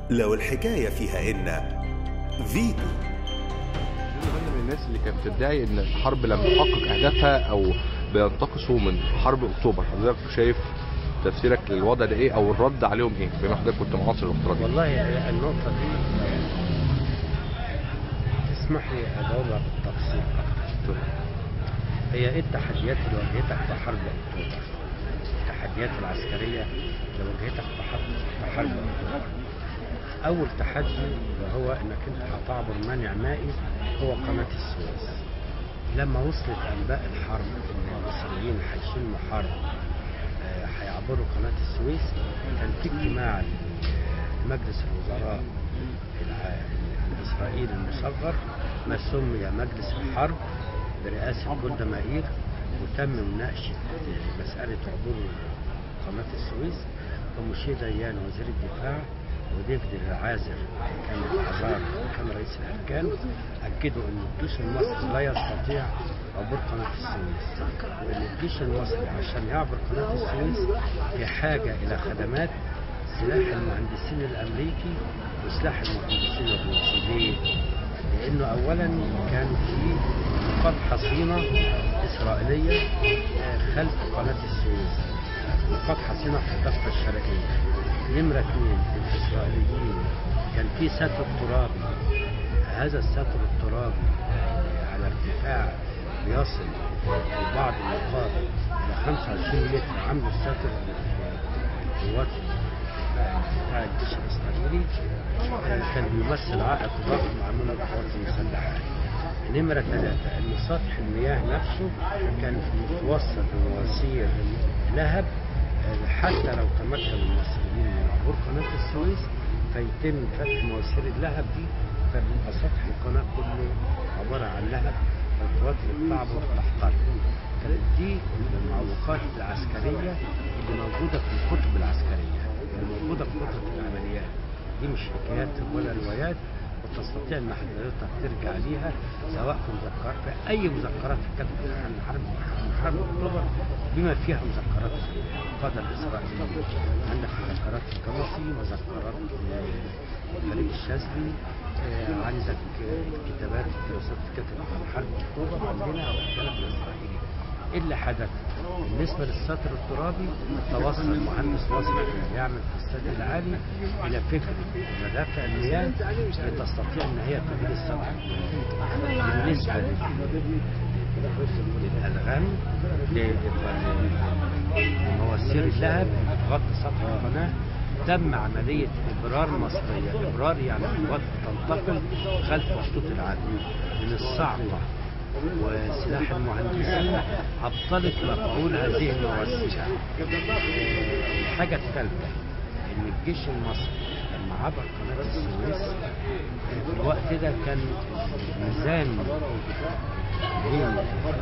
لو الحكاية فيها إن فيتو انا من الناس اللي كانت بتدعي ان الحرب لم تحقق اهدافها او بينتقصوا من حرب اكتوبر حضرتك شايف تفسيرك للوضع ده ايه او الرد عليهم ايه بما حضرتك كنت معاصر الافتراض دي والله النقطة دي تسمح لي أجاوبها بالتفصيل أكتر هي إيه التحديات اللي واجهتك في حرب أكتوبر؟ التحديات العسكرية اللي واجهتك في حرب في حرب أكتوبر أول تحدي وهو إنك أنت هتعبر مانع مائي هو قناة السويس لما وصلت أنباء الحرب إن المصريين هيشنوا حرب آه، هيعبروا قناة السويس كان في اجتماع لمجلس الوزراء الع- الإسرائيلي المصغر ما سمي مجلس الحرب برئاسة جولدا مائير وتم مناقشة مسألة عبور قناة السويس ومشي ديان وزير الدفاع وديفيد العازر كان العزار كان رئيس الأركان أكدوا أن الجيش المصري لا يستطيع عبور قناة السويس وأن الجيش المصري عشان يعبر قناة السويس في حاجة إلى خدمات سلاح المهندسين الأمريكي وسلاح المهندسين الروسي ليه؟ لأنه أولا كان في نقاط حصينة إسرائيلية آه، خلف قناة السويس نقاط حصينة في الضفة الشرقية نمرة اثنين الإسرائيليين كان في ستر ترابي هذا الستر الترابي آه، على ارتفاع بيصل في بعض النقاط إلى 25 متر عامل الستر قوات بتاع الجيش الإسرائيلي آه، كان بيمثل عائق ضخم أمام القوات المسلحة نمرة ثلاثة أن سطح المياه نفسه كان متوصل بمواسير لهب آه، حتى لو تمكن المصريين من عبور قناة السويس فيتم فتح مواسير اللهب دي فبيبقى سطح القناة كله عبارة عن لهب فالقوات اللي بتعبر تحترق كانت دي المعوقات العسكرية اللي موجودة في الكتب العسكرية اللي موجودة في خطة العمليات دي مش حكايات ولا روايات وتستطيع ان حضرتك ترجع ليها سواء في مذكرات في اي مذكرات اتكتبت عن حرب عن حرب اكتوبر بما فيها مذكرات القاده الاسرائيليين عندك مذكرات الجمصي مذكرات آه، فريد الشاذلي آه، عندك آه، كتابات دراسات كتبت عن حرب اكتوبر عندنا او الجانب الاسرائيلي ايه اللي حدث؟ بالنسبة للسطر الترابي توصل مهندس مصنع يعمل في السد العالي إلى فكرة مدافع المياه لتستطيع أن هي تدير السطح الترابي. بالنسبة لل- للألغام لمواسير اللهب تغطي سطح القناة تم عملية إبرار مصرية إبرار يعني القوات بتنتقل خلف خطوط العدو من الصعقة وسلاح المهندسين أبطلت مفعول هذه المواسير الحاجة الثالثة إن الجيش المصري لما عبر قناة السويس في الوقت ده كان ميزان بين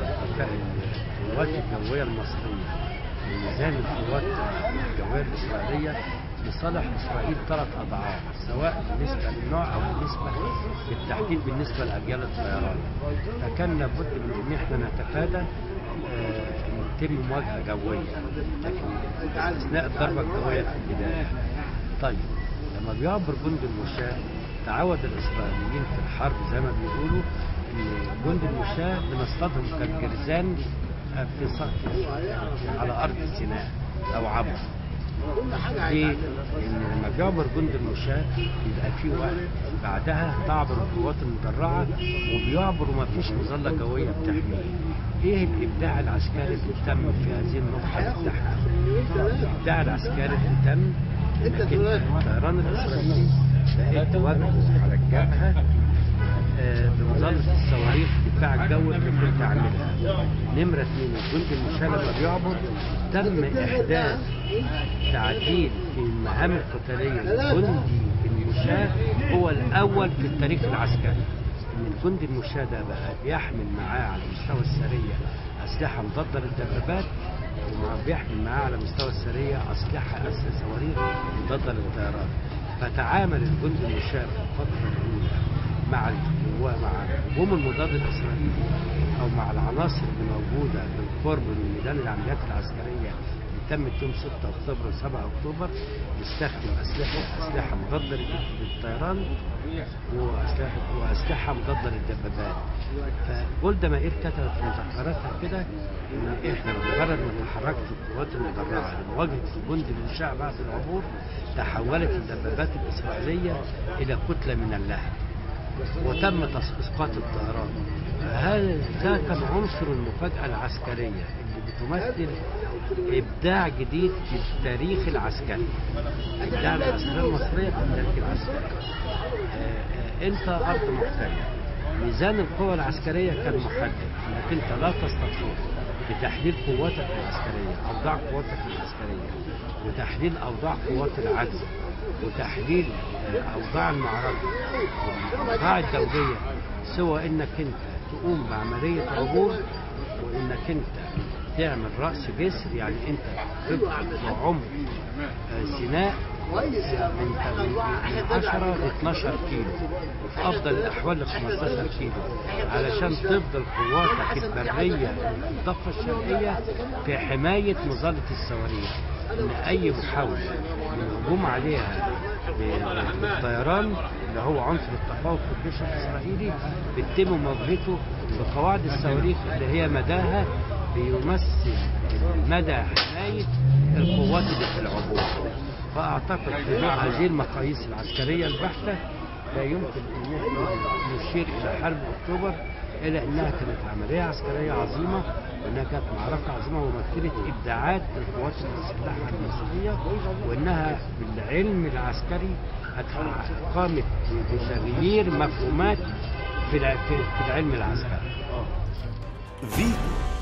القوات الجوية المصرية وميزان القوات الجوية الإسرائيلية لصالح إسرائيل ثلاث أضعاف سواء بالنسبة للنوع أو بالنسبة بالتحديد بالنسبة لأجيال الطيران فكان لابد من إن إحنا نتفادى آه، إن يتم مواجهة جوية لكن أثناء الضربة الجوية في البداية طيب لما بيعبر جند المشاة تعود الإسرائيليين في الحرب زي ما بيقولوا إن جند المشاة بنصطادهم كالجرذان في سطح على أرض سيناء أو عبر ليه؟ لأن لما بيعبر جند المشاة بيبقى في وقت بعدها تعبر القوات المدرعة وبيعبر وما فيش مظلة جوية بتحميه. إيه الإبداع العسكري اللي تم في هذه النقطة بالتحديد؟ الإبداع العسكري اللي تم إنك أنت الطيران الإسرائيلي بقيت تواجهه على الجبهة آه، بمظلة الصواريخ الدفاع الجوي اللي كنت عاملها. نمرة اثنين الجند المشاة لما بيعبر تم إحداث تعديل في المهام القتالية لجندي المشاة هو الأول في التاريخ العسكري. إن الجندي المشاة ده بقى بيحمل معاه على مستوى السرية أسلحة مضادة للدبابات وما بيحمل معاه على مستوى السرية أسلحة أس- صواريخ مضادة للطيران. فتعامل الجندي المشاة في الفترة الأولى مع القوة مع الهجوم المضاد الإسرائيلي أو مع العناصر اللي موجودة بالقرب من ميدان العمليات العسكرية تمت يوم 6 اكتوبر و 7 اكتوبر بيستخدم اسلحه اسلحه مضاده لل- للطيران واسلحه واسلحه مضاده للدبابات فجولدا مائير كتبت في مذكراتها كده ان احنا بمجرد ما تحركت القوات المدرعه لمواجهه الجند المنشاه بعد العبور تحولت الدبابات الاسرائيليه الى كتله من اللهب وتم تس- اسقاط الطيران هذا ده كان عنصر المفاجاه العسكريه اللي بتمثل ابداع جديد في التاريخ العسكري ابداع العسكريه المصريه في التاريخ العسكري آه، آه، انت ارض محتله ميزان القوى العسكريه كان محدد انك انت لا تستطيع بتحليل قواتك العسكريه اوضاع قواتك العسكريه وتحليل اوضاع قوات العدو وتحليل آه، اوضاع المعركه والاوضاع الدوليه سوى انك انت تقوم بعمليه عبور وانك انت تعمل راس جسر يعني انت تبقى بعمق آه، سيناء آه، من من 10 ل 12 كيلو وفي افضل الاحوال ل 15 كيلو علشان تفضل قواتك البريه في الضفه الشرقيه في حمايه مظله الصواريخ ان اي محاوله للهجوم عليها ب- بالطيران اللي هو عنصر التفوق في الجيش الاسرائيلي بيتم مواجهته بقواعد الصواريخ اللي هي مداها بيمثل مدى حمايه القوات اللي في العبور فاعتقد بضوء هذه المقاييس العسكريه البحته لا يمكن ان احنا نشير الى حرب اكتوبر الا انها كانت عمليه عسكريه عظيمه وانها كانت معركه عظيمه ومثلت ابداعات القوات المسلحه المصريه وانها بالعلم العسكري هت- قامت بتغيير مفهومات في الع- في في العلم العسكري فيتو